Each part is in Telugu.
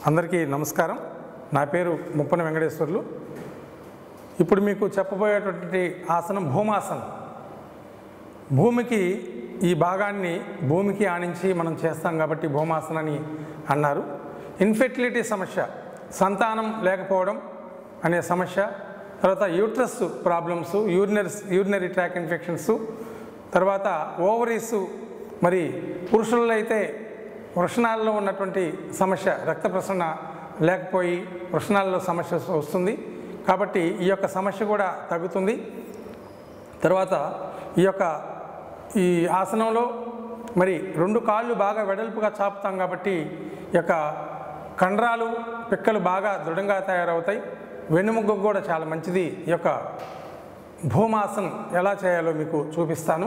అందరికీ నమస్కారం నా పేరు ముప్పన వెంకటేశ్వర్లు ఇప్పుడు మీకు చెప్పబోయేటువంటి ఆసనం భూమాసనం భూమికి ఈ భాగాన్ని భూమికి ఆనించి మనం చేస్తాం కాబట్టి భూమాసనని అన్నారు ఇన్ఫెర్టిలిటీ సమస్య సంతానం లేకపోవడం అనే సమస్య తర్వాత uterus problems urinary urinary tract infections తర్వాత ఓవరీస్ మరి పురుషుల్లో అయితే వృషణాల్లో ఉన్నటువంటి సమస్య రక్త ప్రసరణ లేకపోయి వృషణాల్లో సమస్య వస్తుంది కాబట్టి ఈ యొక్క సమస్య కూడా తగ్గుతుంది తర్వాత ఈ యొక్క ఈ ఆసనంలో మరి రెండు కాళ్ళు బాగా వెడల్పుగా చాపుతాం కాబట్టి ఈ యొక్క కండరాలు పిక్కలు బాగా దృఢంగా తయారవుతాయి వెన్నుముగ్గు కూడా చాలా మంచిది ఈ యొక్క భూమాసనం ఎలా చేయాలో మీకు చూపిస్తాను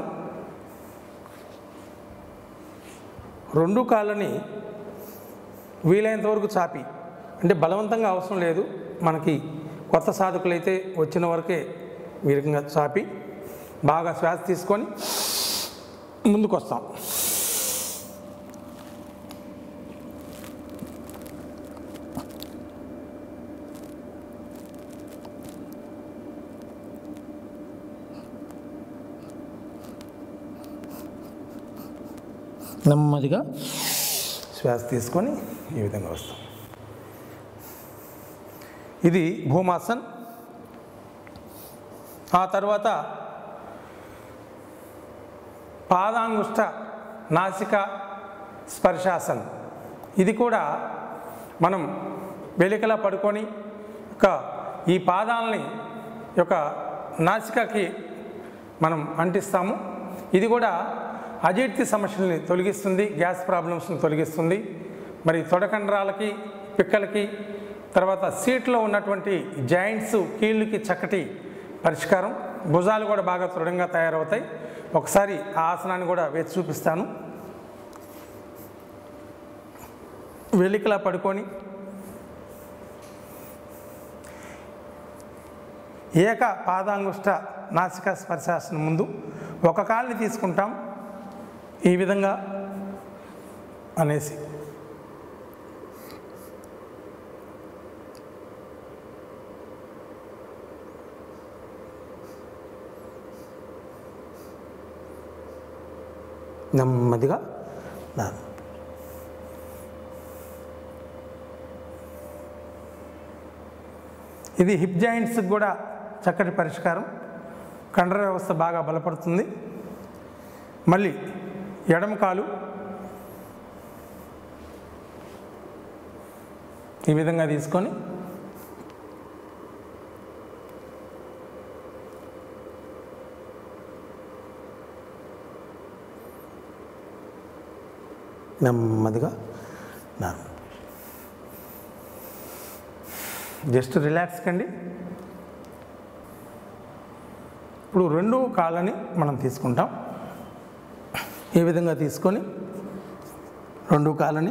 రెండు కాళ్ళని వీలైనంత వరకు చాపి అంటే బలవంతంగా అవసరం లేదు మనకి కొత్త సాధకులైతే వచ్చిన వరకే ఈ రకంగా చాపి బాగా శ్వాస తీసుకొని ముందుకు వస్తాం నెమ్మదిగా శ్వాస తీసుకొని ఈ విధంగా వస్తాం ఇది భూమాసన్ ఆ తర్వాత పాదాంగుష్ట నాసిక స్పర్శాసన్ ఇది కూడా మనం వెలికలా పడుకొని ఒక ఈ పాదాలని యొక్క నాసికకి మనం అంటిస్తాము ఇది కూడా అజీర్తి సమస్యల్ని తొలగిస్తుంది గ్యాస్ ప్రాబ్లమ్స్ని తొలగిస్తుంది మరి తొడకండరాలకి పిక్కలకి తర్వాత సీట్లో ఉన్నటువంటి జాయింట్స్ కీళ్ళకి చక్కటి పరిష్కారం భుజాలు కూడా బాగా దృఢంగా తయారవుతాయి ఒకసారి ఆ ఆసనాన్ని కూడా వేసి చూపిస్తాను వెలికలా పడుకొని ఏక పాదాంగుష్ట నాసిక స్పర్శాసనం ముందు ఒక కాళ్ళని తీసుకుంటాం ఈ విధంగా అనేసి నెమ్మదిగా దా ఇది హిప్ జాయింట్స్కి కూడా చక్కటి పరిష్కారం కండర వ్యవస్థ బాగా బలపడుతుంది మళ్ళీ ఎడమ కాలు ఈ విధంగా తీసుకొని నెమ్మదిగా నార్మల్ జస్ట్ రిలాక్స్ కండి ఇప్పుడు రెండు కాళ్ళని మనం తీసుకుంటాం ఈ విధంగా తీసుకొని రెండు కాళ్ళని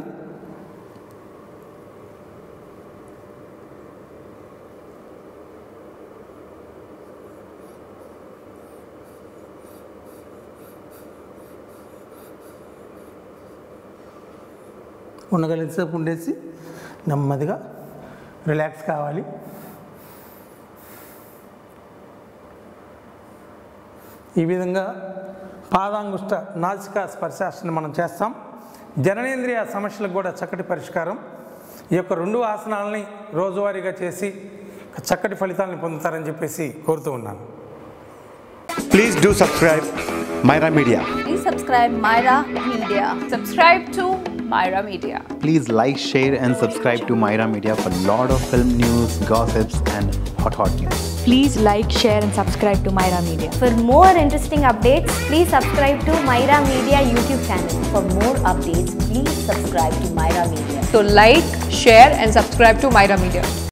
ఉండగలిసేపు ఉండేసి నెమ్మదిగా రిలాక్స్ కావాలి ఈ విధంగా పాదాంగుష్ట నాసిక స్పర్శాసనం మనం చేస్తాం జననేంద్రియ సమస్యలకు కూడా చక్కటి పరిష్కారం ఈ యొక్క రెండు ఆసనాలని రోజువారీగా చేసి చక్కటి ఫలితాలను పొందుతారని చెప్పేసి కోరుతూ ఉన్నాను Please do subscribe Myra Media. Please subscribe Myra Media. Subscribe to Myra Media. Please like, share, and subscribe to Myra Media for lot of film news, gossips, and hot hot news. Please like, share, and subscribe to Myra Media. For more interesting updates, please subscribe to Myra Media YouTube channel. For more updates, please subscribe to Myra Media. So like, share and subscribe to Myra Media.